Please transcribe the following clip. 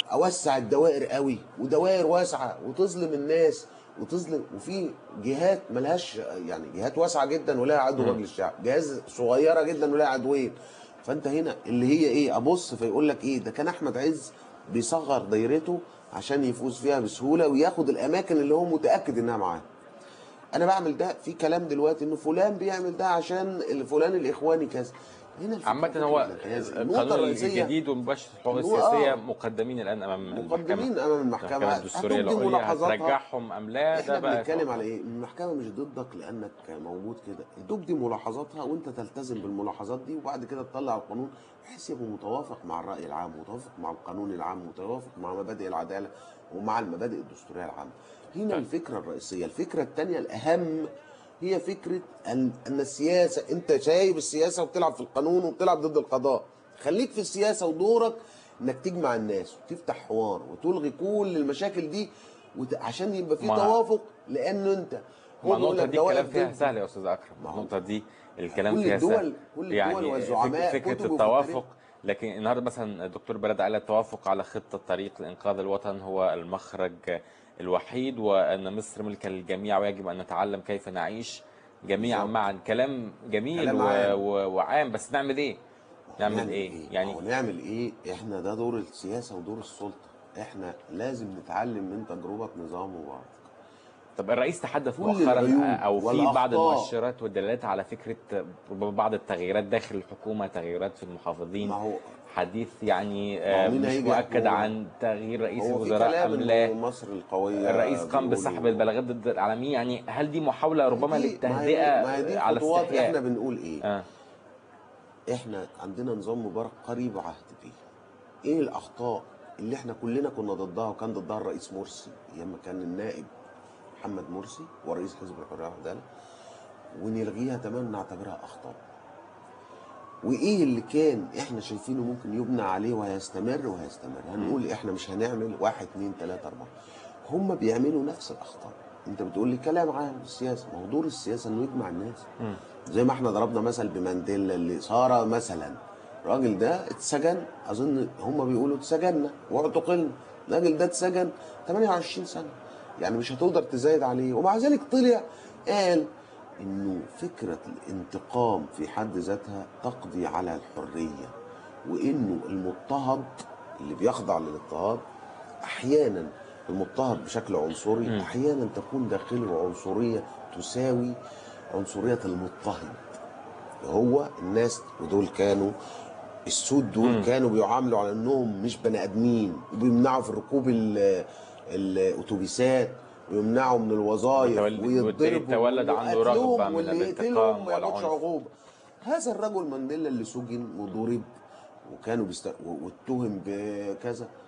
اوسع الدوائر قوي ودوائر واسعه وتظلم الناس وتظلم وفي جهات ملهاش يعني جهات واسعه جدا ولها عضو مجلس الشعب جهاز صغيره جدا ولها عضوين فانت هنا اللي هي ايه ابص فيقول لك ايه ده كان احمد عز بيصغر دايرته عشان يفوز فيها بسهوله وياخد الاماكن اللي هو متاكد انها معاه انا بعمل ده في كلام دلوقتي انه فلان بيعمل ده عشان فلان الاخواني كذا هنا الفكرة عامة فكرة هو الانحياز. النقطة القانون الرئيسية الجديد ومباشرة الحقوق إن هو السياسية آه. مقدمين الآن أمام المحكمة مقدمين امام المحكمه المحكمة الدستورية هتبدي العليا ملاحظاتها. هترجعهم أم لا احنا ده بقى بنتكلم على ايه المحكمه مش ضدك لانك موجود كده تبدي ملاحظاتها وانت تلتزم بالملاحظات دي وبعد كده تطلع القانون بحيث يبقى متوافق مع الراي العام متوافق مع القانون العام متوافق مع مبادئ العداله ومع المبادئ الدستوريه العامه هنا طيب. الفكره الرئيسيه الفكره الثانيه الاهم هي فكره ان ان السياسه انت سايب السياسه وبتلعب في القانون وبتلعب ضد القضاء خليك في السياسه ودورك انك تجمع الناس وتفتح حوار وتلغي كل المشاكل دي وت... عشان يبقى في ما- توافق لانه انت ما بيقول النقطة لك دي ده الكلام واقف فيها ضد- سهل يا أستاذ أكرم ما هو- النقطة دي الكلام كل فيها الدول- سهل كل الدول يعني والزعماء فك- فكرة كتبوا في التوافق التاريخ. لكن النهارده مثلا الدكتور بلد قال التوافق على خطة طريق لإنقاذ الوطن هو المخرج الوحيد وأن مصر ملكا للجميع ويجب أن نتعلم كيف نعيش جميعا بالظبط. معا كلام جميل كلام و... عام. و... وعام بس نعمل إيه؟ نعمل إيه؟ يعني يعني نعمل ايه احنا ده دور السياسه ودور السلطه احنا لازم نتعلم من تجربه نظام مبارك طب الرئيس تحدث كل مؤخرا العيوب او في والأخطاء. بعض المؤشرات والدلالات على فكره ربما بعض التغييرات داخل الحكومه تغييرات في المحافظين ما هو حديث يعني ما آه، هو مين مش هيجي مؤكد يحكمه؟ عن تغيير رئيس هو في الوزراء كلام ام إنه لا مصر القويه الرئيس قام بيقولوا- بسحب البلاغات ضد الاعلاميين يعني هل دي محاوله ربما دي- ما هي- للتهدئه ما هي دي على خطوات استحياء احنا بنقول ايه آه. احنا عندنا نظام مبارك قريب عهد بيه ايه الاخطاء اللي احنا كلنا كنا ضدها وكان ضدها الرئيس مرسي ايام ما كان النائب محمد مرسي ورئيس حزب الحريه والعداله ونلغيها تماما نعتبرها اخطاء وايه اللي كان احنا شايفينه ممكن يبنى عليه وهيستمر وهيستمر هنقول احنا مش هنعمل واحد اتنين تلاته اربعه هم بيعملوا نفس الاخطاء انت بتقول لي كلام عام السياسه ما هو دور السياسه انه يجمع الناس زي ما احنا ضربنا مثل بمانديلا اللي صار مثلا الراجل ده اتسجن اظن هم بيقولوا اتسجننا واعتقلنا الراجل ده اتسجن 28 سنه يعني مش هتقدر تزايد عليه ومع ذلك طلع قال انه فكره الانتقام في حد ذاتها تقضي على الحريه وانه المضطهد اللي بيخضع للاضطهاد احيانا المضطهد بشكل عنصري احيانا تكون داخله عنصريه تساوي عنصريه المضطهد هو الناس ودول كانوا السود دول كانوا بيعاملوا على انهم مش بني ادمين وبيمنعوا في ركوب ال- الاتوبيسات ويمنعوا من الوظائف وتولد- ويضربوا وبالتالي تولد عنده ويقتلوهم رغبة من واللي الانتقام يقتلهم ما ياخدش والعنف. عقوبه هذا الرجل مانديلا اللي سجن وضرب وكانوا بيست... واتهم بكذا